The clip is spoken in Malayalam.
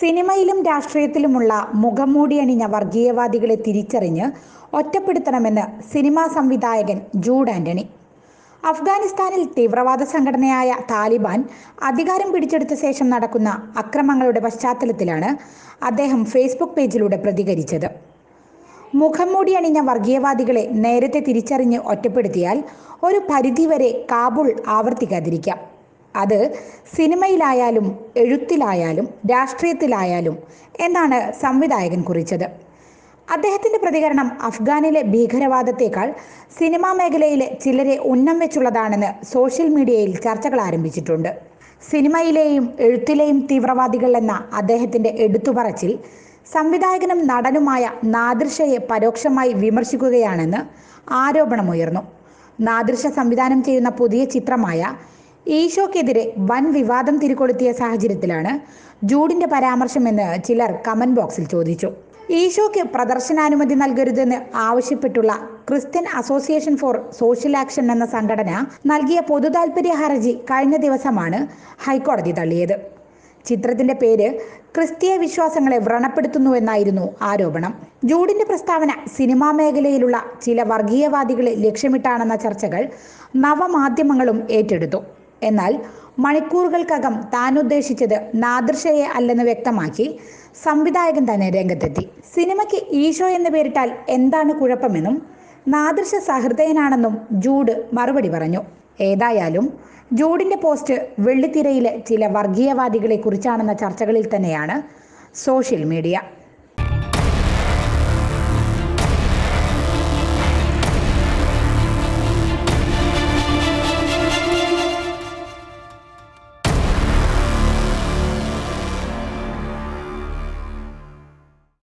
സിനിമയിലും രാഷ്ട്രീയത്തിലുമുള്ള മുഖംമൂടി അണിഞ്ഞ വർഗീയവാദികളെ തിരിച്ചറിഞ്ഞ് ഒറ്റപ്പെടുത്തണമെന്ന് സിനിമാ സംവിധായകൻ ജൂഡ് ആന്റണി അഫ്ഗാനിസ്ഥാനിൽ തീവ്രവാദ സംഘടനയായ താലിബാൻ അധികാരം പിടിച്ചെടുത്ത ശേഷം നടക്കുന്ന അക്രമങ്ങളുടെ പശ്ചാത്തലത്തിലാണ് അദ്ദേഹം ഫേസ്ബുക്ക് പേജിലൂടെ പ്രതികരിച്ചത് മുഖംമൂടി അണിഞ്ഞ വർഗീയവാദികളെ നേരത്തെ തിരിച്ചറിഞ്ഞ് ഒറ്റപ്പെടുത്തിയാൽ ഒരു പരിധിവരെ കാബൂൾ ആവർത്തിക്കാതിരിക്കാം അത് സിനിമയിലായാലും എഴുത്തിലായാലും രാഷ്ട്രീയത്തിലായാലും എന്നാണ് സംവിധായകൻ കുറിച്ചത് അദ്ദേഹത്തിന്റെ പ്രതികരണം അഫ്ഗാനിലെ ഭീകരവാദത്തേക്കാൾ സിനിമാ മേഖലയിലെ ചിലരെ ഉന്നം വെച്ചുള്ളതാണെന്ന് സോഷ്യൽ മീഡിയയിൽ ചർച്ചകൾ ആരംഭിച്ചിട്ടുണ്ട് സിനിമയിലെയും എഴുത്തിലെയും തീവ്രവാദികൾ എന്ന അദ്ദേഹത്തിന്റെ എടുത്തുപറച്ചിൽ സംവിധായകനും നടനുമായ നാദിർഷയെ പരോക്ഷമായി വിമർശിക്കുകയാണെന്ന് ആരോപണമുയർന്നു നാദിർഷ സംവിധാനം ചെയ്യുന്ന പുതിയ ചിത്രമായ ഈശോക്കെതിരെ വൻ വിവാദം തിരികൊളുത്തിയ സാഹചര്യത്തിലാണ് ജൂഡിന്റെ പരാമർശമെന്ന് ചിലർ കമന്റ് ബോക്സിൽ ചോദിച്ചു ഈശോയ്ക്ക് പ്രദർശനാനുമതി നൽകരുതെന്ന് ആവശ്യപ്പെട്ടുള്ള Christian association for social action എന്ന സംഘടന നൽകിയ പൊതുതാൽപര്യ ഹർജി കഴിഞ്ഞ ദിവസമാണ് ഹൈക്കോടതി തള്ളിയത് ചിത്രത്തിന്റെ പേര് ക്രിസ്തീയ വിശ്വാസങ്ങളെ വ്രണപ്പെടുത്തുന്നുവെന്നായിരുന്നു ആരോപണം ജൂഡിന്റെ പ്രസ്താവന സിനിമാ മേഖലയിലുള്ള ചില വർഗീയവാദികളെ ലക്ഷ്യമിട്ടാണെന്ന ചർച്ചകൾ നവമാധ്യമങ്ങളും ഏറ്റെടുത്തു എന്നാൽ മണിക്കൂറുകൾക്കകം താൻ ഉദ്ദേശിച്ചത് നാദൃശയെ അല്ലെന്ന് വ്യക്തമാക്കി സംവിധായകൻ തന്നെ രംഗത്തെത്തി സിനിമയ്ക്ക് ഈശോ എന്ന് പേരിട്ടാൽ എന്താണ് കുഴപ്പമെന്നും നാദൃശ സഹൃദയനാണെന്നും ജൂഡ് മറുപടി പറഞ്ഞു ഏതായാലും ജൂഡിന്റെ പോസ്റ്റ് വെള്ളിത്തിരയിലെ ചില വർഗീയവാദികളെ കുറിച്ചാണെന്ന ചർച്ചകളിൽ തന്നെയാണ് സോഷ്യൽ മീഡിയ